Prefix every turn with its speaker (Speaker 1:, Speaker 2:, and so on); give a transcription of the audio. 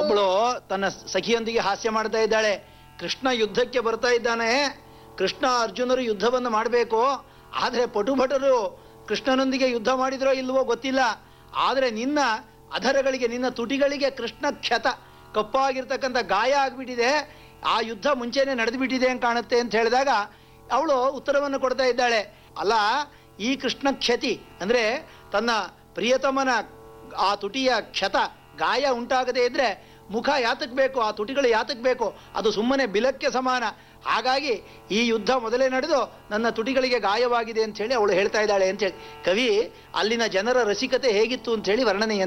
Speaker 1: ಒಬ್ಬಳು ತನ್ನ ಸಖಿಯೊಂದಿಗೆ ಹಾಸ್ಯ ಮಾಡ್ತಾ ಇದ್ದಾಳೆ ಕೃಷ್ಣ ಯುದ್ಧಕ್ಕೆ ಬರ್ತಾ ಇದ್ದಾನೆ ಕೃಷ್ಣ ಅರ್ಜುನರು ಯುದ್ಧವನ್ನು ಮಾಡಬೇಕು ಆದರೆ ಪಟುಭಟರು ಕೃಷ್ಣನೊಂದಿಗೆ ಯುದ್ಧ ಮಾಡಿದ್ರೋ ಇಲ್ವೋ ಗೊತ್ತಿಲ್ಲ ಆದರೆ ನಿನ್ನ ಅಧರಗಳಿಗೆ ನಿನ್ನ ತುಟಿಗಳಿಗೆ ಕೃಷ್ಣ ಕ್ಷತ ಕಪ್ಪಾಗಿರ್ತಕ್ಕಂಥ ಗಾಯ ಆಗ್ಬಿಟ್ಟಿದೆ ಆ ಯುದ್ಧ ಮುಂಚೆನೆ ನಡೆದುಬಿಟ್ಟಿದೆ ಅಂತ ಕಾಣುತ್ತೆ ಅಂತ ಹೇಳಿದಾಗ ಅವಳು ಉತ್ತರವನ್ನು ಕೊಡ್ತಾ ಇದ್ದಾಳೆ ಅಲ್ಲ ಈ ಕೃಷ್ಣ ಕ್ಷತಿ ಅಂದ್ರೆ ತನ್ನ ಪ್ರಿಯತಮನ ಆ ತುಟಿಯ ಕ್ಷತ ಗಾಯ ಉಂಟಾಗದೇ ಇದ್ರೆ ಮುಖ ಯಾತಕ್ ಬೇಕು ಆ ತುಟಿಗಳು ಯಾತಕ್ ಬೇಕು ಅದು ಸುಮ್ಮನೆ ಬಿಲಕ್ಕೆ ಸಮಾನ ಹಾಗಾಗಿ ಈ ಯುದ್ಧ ಮೊದಲೇ ನಡೆದು ನನ್ನ ತುಟಿಗಳಿಗೆ ಗಾಯವಾಗಿದೆ ಅಂತ ಹೇಳಿ ಅವಳು ಹೇಳ್ತಾ ಇದ್ದಾಳೆ ಅಂತ ಹೇಳಿ ಕವಿ ಅಲ್ಲಿನ ಜನರ ರಸಿಕತೆ ಹೇಗಿತ್ತು ಅಂತ ಹೇಳಿ ವರ್ಣನೆಯನ್ನು